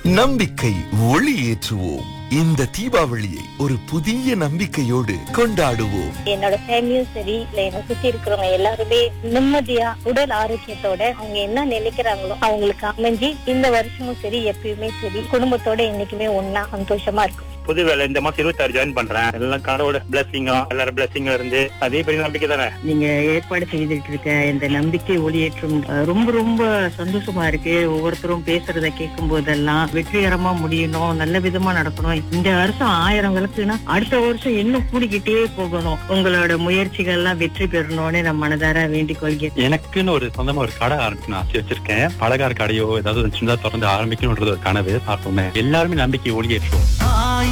நம்பிக்கை ஒளி ஏற்றுவோம் இந்த தீபாவளியை ஒரு புதிய நம்பிக்கையோடு கொண்டாடுவோம் என்னோட ஃபேமிலியும் சரி இல்ல என்னை சுத்தி இருக்கிறவங்க எல்லாருமே நிம்மதியா உடல் ஆரோக்கியத்தோட அவங்க என்ன நினைக்கிறாங்களோ அவங்களுக்கு அமைஞ்சு இந்த வருஷமும் சரி எப்பயுமே சரி குடும்பத்தோட என்னைக்குமே ஒண்ணா சந்தோஷமா இருக்கும் புது வேலை இந்த மாசம் இருபத்தாறு ஜாயின் பண்றேன் எல்லாம் கடவுளோட பிளஸிங்கும் எல்லாரும் பிளஸிங்கும் இருந்து அதே பெரிய நம்பிக்கை தானே நீங்க ஏற்பாடு செய்துட்டு இருக்க இந்த நம்பிக்கை ஒளியேற்றம் அஹ், ரொம்ப ரொம்ப சந்தோஷமா இருக்கு ஒவ்வொருத்தரும் பேசுறத கேட்கும் போதெல்லாம் வெற்றிகரமா முடியணும் நல்ல விதமா நடக்கணும் இந்த வருஷம் ஆயிரம் விளக்குனா அடுத்த வருஷம் இன்னும் கூடிக்கிட்டே போகணும் உங்களோட முயற்சிகள் எல்லாம் வெற்றி பெறணும்னு நான் மனதார வேண்டிக் கொள்கிறேன் எனக்குன்னு ஒரு சொந்தமா ஒரு கடை ஆரம்பிக்கணும் ஆசை வச்சிருக்கேன் பலகார கடையோ ஏதாவது சின்னதா திறந்து ஆரம்பிக்கணும்ன்றது ஒரு கனவு பார்ப்போமே எல்லாருமே நம்பிக்கை ஒளியேற்றுவோம்